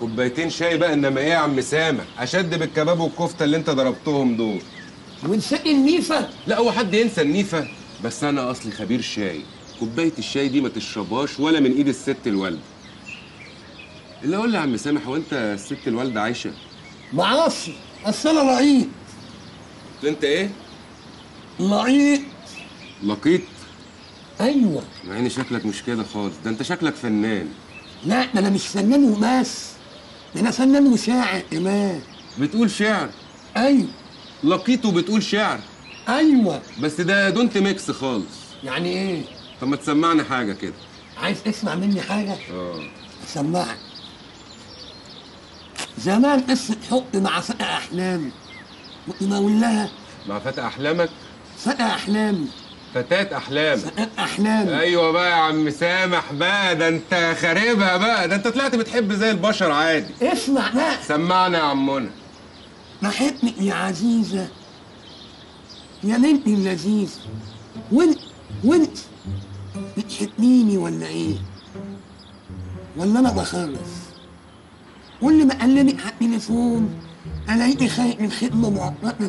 كوبايتين شاي بقى انما ايه يا عم سامح اشد بالكباب والكفته اللي انت ضربتهم دول ونسقي النيفه لا هو حد ينسى النيفه بس انا اصلي خبير شاي كوبايه الشاي دي ما تشربهاش ولا من ايد الست الوالده اللي اقول لي يا عم سامح هو انت الست الوالده عايشه معرفش بس انا لقيط انت ايه لقيط لقيط ايوه مع ان شكلك مش كده خالص ده انت شكلك فنان لا ده انا مش فنان وبس ده انا فنان وشاعر كمان بتقول شعر ايوه لقيط وبتقول شعر ايوه بس ده دونت ميكس خالص يعني ايه طب ما تسمعنا حاجه كده عايز تسمع مني حاجه اه اسمعك زمان قصه حب مع فتى احلامي كنت بقول لها مع فتى احلامك فتى احلامي فتاة احلامك فتى احلامي ايوه بقى يا عم سامح بقى ده انت خاربها بقى ده انت طلعت بتحب زي البشر عادي اسمع بقى سمعنا يا عمنا بحبك يا عزيزة يا بنتي اللذيذة وانت وانت بتحبيني ولا ايه؟ ولا انا بخرف؟ كل ما اكلمك على التليفون الاقيكي خايف من خدمة مؤقتة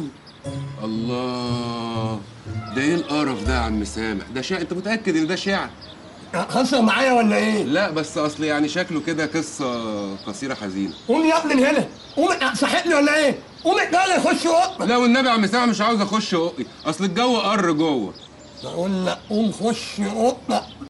الله ده ايه القرف ده يا عم سامح ده شعر انت متاكد ان ده شعر خاصة معايا ولا ايه؟ لا بس اصل يعني شكله كده قصه قصيره حزينه قوم يا ابني من هنا قوم صحتني ولا ايه؟ قوم تعالى خش اوضتك لا والنبي يا عم سامح مش عاوز اخش اوضتي اصل الجو قر جوه بقول لك قوم خش اوضتك